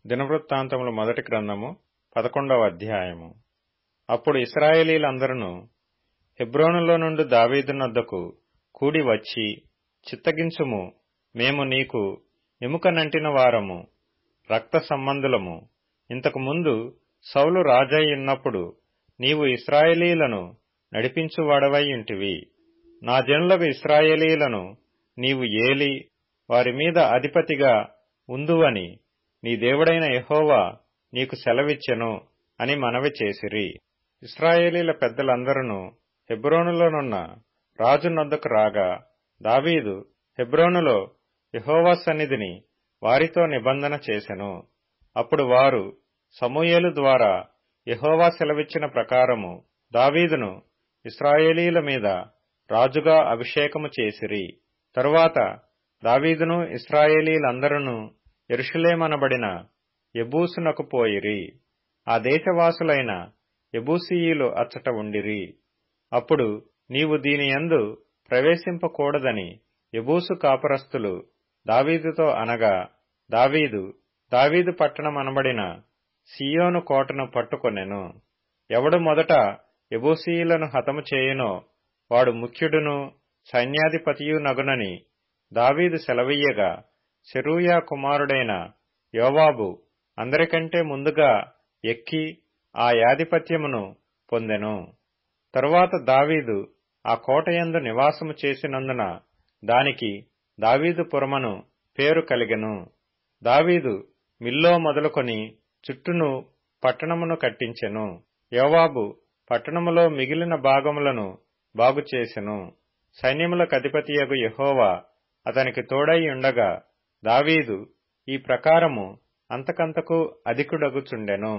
దినవృత్తాంతముల మొదటి గ్రంథము పదకొండవ అధ్యాయము అప్పుడు ఇస్రాయేలీలందరూ హెబ్రోనులో నుండి దావీదునొద్దకు కూడి వచ్చి చిత్తగించుము మేము నీకు ఎముక నంటిన వారము రక్త సంబంధులము ఇంతకు ముందు సౌలు రాజై ఉన్నప్పుడు నీవు ఇస్రాయేలీలను నడిపించువాడవై ఉంటివి నా జనులకు ఇస్రాయేలీలను నీవు ఏలి వారి మీద అధిపతిగా ఉందువని నీ దేవుడైన యెహోవా నీకు సెలవిచ్చెను అని మనవి చేసిరి ఇస్రాయేలీల పెద్దలందరూ హెబ్రోనులోనున్న రాజు నొద్దకు రాగా దావీదు హెబ్రోనులో యెహోవా సన్నిధిని వారితో నిబంధన చేసెను అప్పుడు వారు సమూయేలు ద్వారా యెహోవా సెలవిచ్చిన ప్రకారము దావీదును ఇస్రాయేలీల మీద రాజుగా అభిషేకము చేసిరి తరువాత దావీదును ఇస్రాయేలీలందరూ ఎరుషులేమనబడిన ఎబూసునకు పోయిరి ఆ దేశవాసులైన ఎబూసీయులు అచ్చట ఉండిరి అప్పుడు నీవు దీనియందు ప్రవేశింపకూడదని ఎబూసు కాపురస్తులు దావీదుతో అనగా దావీదు దావీదు పట్టణమనబడిన సియోను కోటను పట్టుకొనెను ఎవడు మొదట ఎబూసీయులను హతము చేయునో వాడు ముఖ్యుడును సైన్యాధిపతియు నగునని దావీదు సెలవీయగా సెరూయా కుమారుడైన యోవాబు అందరికంటే ముందుగా ఎక్కి ఆ యాధిపత్యమును పొందెను తరువాత దావీదు ఆ కోటయందు నివాసము చేసినందున దానికి దావీదు పురమను పేరు కలిగెను దావీదు మిల్లో మొదలుకొని చుట్టూను పట్టణమును కట్టించెను యోవాబు పట్టణములో మిగిలిన భాగములను బాగుచేసెను సైన్యములకు అధిపతియగు యెహోవా అతనికి తోడై ఉండగా దావీదు ఈ ప్రకారము అంతకంతకు అధికుడగుచుండెను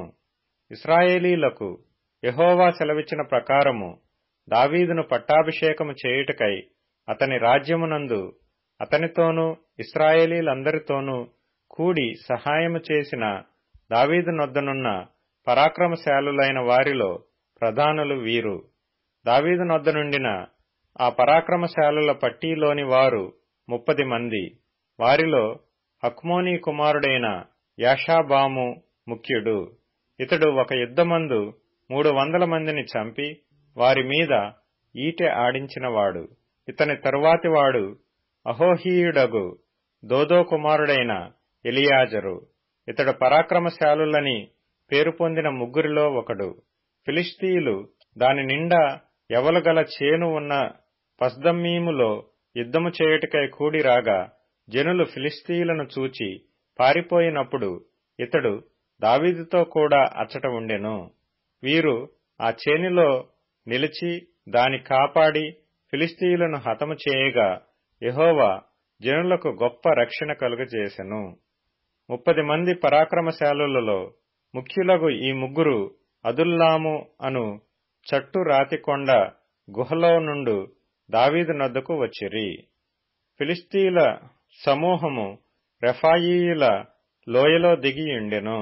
ఇస్రాయేలీలకు యెహోవా సెలవిచ్చిన ప్రకారము దావీదును పట్టాభిషేకము చేయుటకై అతని రాజ్యమునందు అతనితోనూ ఇస్రాయేలీలందరితోనూ కూడి సహాయము చేసిన దావీదు నొద్దనున్న పరాక్రమశాలులైన వారిలో ప్రధానులు వీరు దావీదు నొద్ద నుండిన ఆ పరాక్రమశాలుల పట్టీలోని వారు ముప్పది మంది వారిలో హక్మోనీ కుమారుడైన యాషాబాము ముఖ్యుడు ఇతడు ఒక యుద్ధమందు మూడు వందల మందిని చంపి వారి మీద ఈటె ఆడించినవాడు ఇతని తరువాతివాడు అహోహీయుడగు దోదో కుమారుడైన ఎలియాజరు ఇతడు పరాక్రమశాలులని పేరు పొందిన ముగ్గురిలో ఒకడు ఫిలిస్తీయులు దాని నిండా ఎవలగల చేను ఉన్న పస్దమ్మీములో యుద్ధము చేయుటకై కూడి రాగా జనులు ఫిలిస్తీయులను చూచి పారిపోయినప్పుడు ఇతడు దావీదుతో కూడా అచ్చట ఉండెను వీరు ఆ చేనిలో నిలిచి దాని కాపాడి ఫిలిస్తీయులను హతము చేయగా యెహోవా జనులకు గొప్ప రక్షణ కలుగజేసెను ముప్పది మంది పరాక్రమశాలులలో ముఖ్యులగు ఈ ముగ్గురు అదుల్లాము అను చట్టు రాతికొండ గుహలో నుండు దావీదు నద్దకు వచ్చిరి ఫిలిస్తీయుల సమూహము రెఫాయీయుల లోయలో దిగియుండెను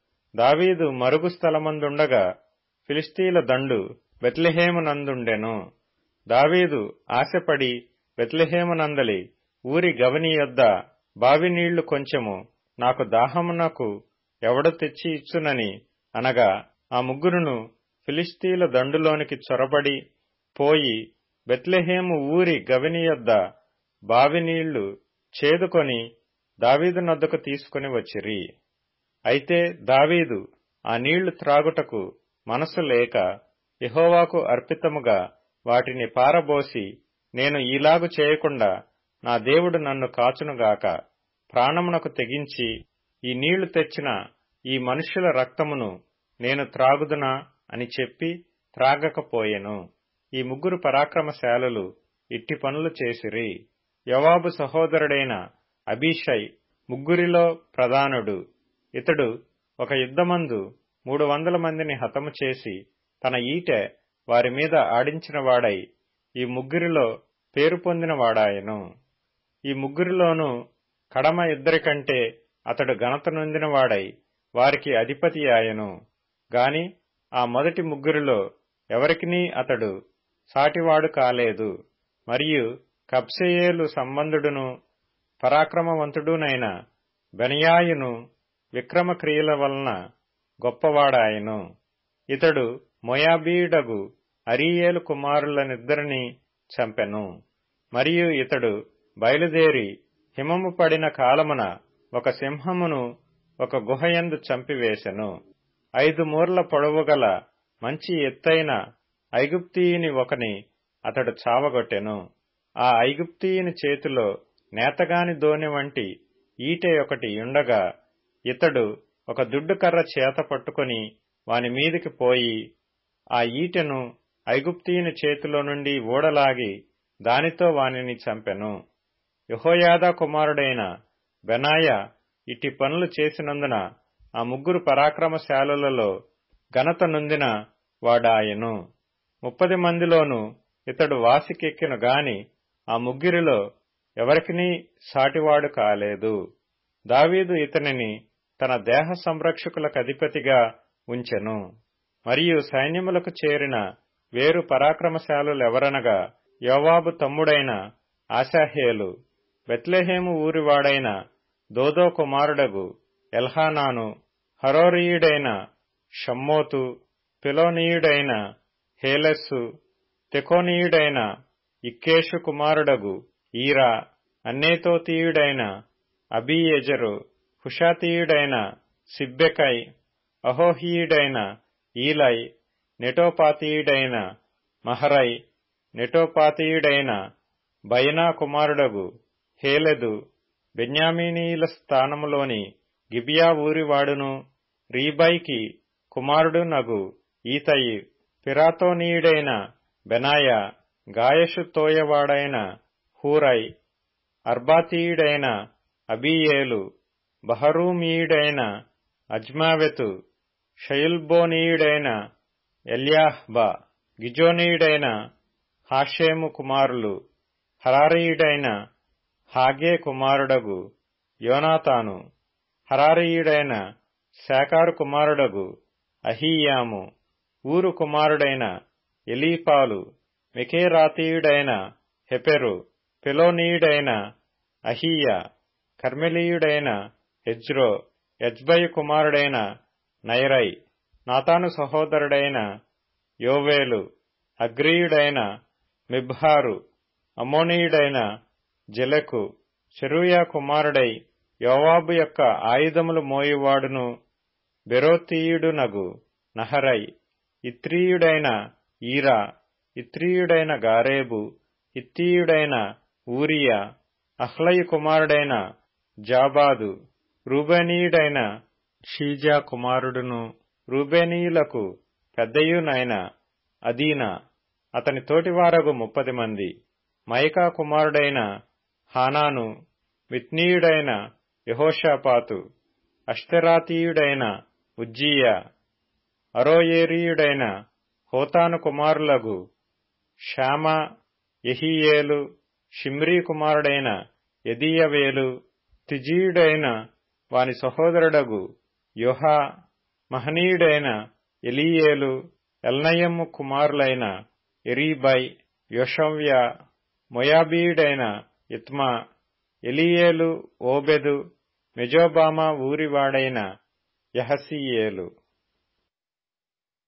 దావీదు మరుగు స్థలమందుండగా ఫిలిస్తీయుల దండు బెత్లెహేమునందుండెను దావీదు ఆశపడి బెత్లెహేమునందలి ఊరి గవని యొద్ద బావి నీళ్లు కొంచెము నాకు దాహమునకు ఎవడు తెచ్చి ఇచ్చునని అనగా ఆ ముగ్గురును ఫిలిస్తీయుల దండులోనికి చొరబడి పోయి బెత్లెహేము ఊరి గవిని యొద్ద బావి నీళ్లు చేదుకొని దావీదు నద్దకు తీసుకుని వచ్చిరి అయితే దావీదు ఆ నీళ్లు త్రాగుటకు మనసు లేక యహోవాకు అర్పితముగా వాటిని పారబోసి నేను ఈలాగు చేయకుండా నా దేవుడు నన్ను కాచునుగాక ప్రాణమునకు తెగించి ఈ నీళ్లు తెచ్చిన ఈ మనుష్యుల రక్తమును నేను త్రాగుదునా అని చెప్పి త్రాగకపోయెను ఈ ముగ్గురు పరాక్రమశాలులు ఇట్టి పనులు చేసిరి యవాబు సహోదరుడైన అబీషై ముగ్గురిలో ప్రధానుడు ఇతడు ఒక యుద్ధమందు మూడు వందల మందిని హతము చేసి తన ఈటె వారి మీద ఆడించినవాడై ఈ ముగ్గురిలో పేరు పొందినవాడాయను ఈ ముగ్గురిలోనూ కడమ ఇద్దరికంటే అతడు ఘనత నొందినవాడై వారికి అధిపతి ఆయను గాని ఆ మొదటి ముగ్గురిలో ఎవరికినీ అతడు సాటివాడు కాలేదు మరియు కబ్సెయేలు సంబంధుడును పరాక్రమవంతుడునైన బెనయాయును విక్రమ క్రియల వలన గొప్పవాడాయను ఇతడు మొయాబీడగు అరియేలు కుమారులనిద్దరినీ చంపెను మరియు ఇతడు బయలుదేరి హిమము పడిన కాలమున ఒక సింహమును ఒక గుహయందు చంపివేశెను ఐదు మూర్ల పొడవుగల మంచి ఎత్తైన ఐగుప్తీయుని ఒకని అతడు చావగొట్టెను ఆ ఐగుప్తీయుని చేతిలో నేతగాని దోణి వంటి ఈటె ఒకటి ఉండగా ఇతడు ఒక దుడ్డుకర్ర చేత పట్టుకుని వాని మీదికి పోయి ఆ ఈటెను ఐగుప్తీయుని చేతిలో నుండి ఊడలాగి దానితో వానిని చంపెను యహోయాదా కుమారుడైన బెనాయ ఇట్టి పనులు చేసినందున ఆ ముగ్గురు పరాక్రమశాలులలో ఘనత నొందిన వాడాయను ముప్పది మందిలోనూ ఇతడు వాసికెక్కిన గాని ఆ ముగ్గురిలో ఎవరికినీ సాటివాడు కాలేదు దావీదు ఇతనిని తన దేహ సంరక్షకులకు అధిపతిగా ఉంచెను మరియు సైన్యములకు చేరిన వేరు పరాక్రమశాలులెవరనగా యోవాబు తమ్ముడైన ఆశాహేలు బెత్లెహేము ఊరివాడైన దోదో కుమారుడగు ఎల్హానాను హరోరీయుడైన షమ్మోతు పిలోనీయుడైన హేలెస్సు తెకోనీయుడైన ఇక్కేషు కుమారుడగు ఈరా అన్నేతోతీయుడైన అబీయెజరు హుషాతీయుడైన సిబ్బెకై అహోహీయుడైన ఈలై నెటోపాతీయుడైన మహరై నెటోపాతీయుడైన బయనా కుమారుడగు హేలెదు బెన్యామీనీయుల స్థానములోని గిబియా ఊరివాడును రీబైకి కుమారుడు నగు ఈతయి పిరాతోనీయుడైన బెనాయ గాయషు తోయవాడైన హూరై అర్బాతీయుడైన అబీయేలు బహరూమీయుడైన అజ్మావెతు షయుల్బోనీయుడైన ఎల్యాహ్బా గిజోనీయుడైన హాషేము కుమారులు హరారీయుడైన హాగే కుమారుడగు యోనాతాను హరారీయుడైన శాకారు కుమారుడగు అహీయాము ఊరు కుమారుడైన ఎలీపాలు మెకేరాతీయుడైన హెపెరు పెలోనీయుడైన అహీయ కర్మెలీయుడైన హెజ్రో ఎజ్బయు కుమారుడైన నైరై నాతాను సహోదరుడైన యోవేలు అగ్రీయుడైన మిబ్హారు అమోనీయుడైన జెలకు చెరూయా కుమారుడై యోవాబు యొక్క ఆయుధములు మోయువాడును బెరోతీయుడునగు నహరై ఇత్రీయుడైన ఈరా ఇత్రీయుడైన గారేబు ఇత్తీయుడైన ఊరియా అహ్లయి కుమారుడైన జాబాదు రూబేనీయుడైన షీజా కుమారుడును రూబేనీయులకు పెద్దయునైన అదీనా అతని తోటివారగు ముప్పది మంది మైకా కుమారుడైన హానాను మిత్నీయుడైన యహోషాపాతు అష్టరాతీయుడైన ఉజ్జీయా అరోయేరీయుడైన హోతాను కుమారులగు శ్యామ యహీయేలు షిమ్రీ కుమారుడైన ఎదీయవేలు తిజీయుడైన వాని సహోదరుడగు యోహా మహనీయుడైన ఎలీయేలు ఎల్నయమ్ము కుమారులైన ఎరీబై యోషవ్య మొయాబీయుడైన ఇత్మా ఎలియేలు ఓబెదు మెజోబామా ఊరివాడైన యహసీయేలు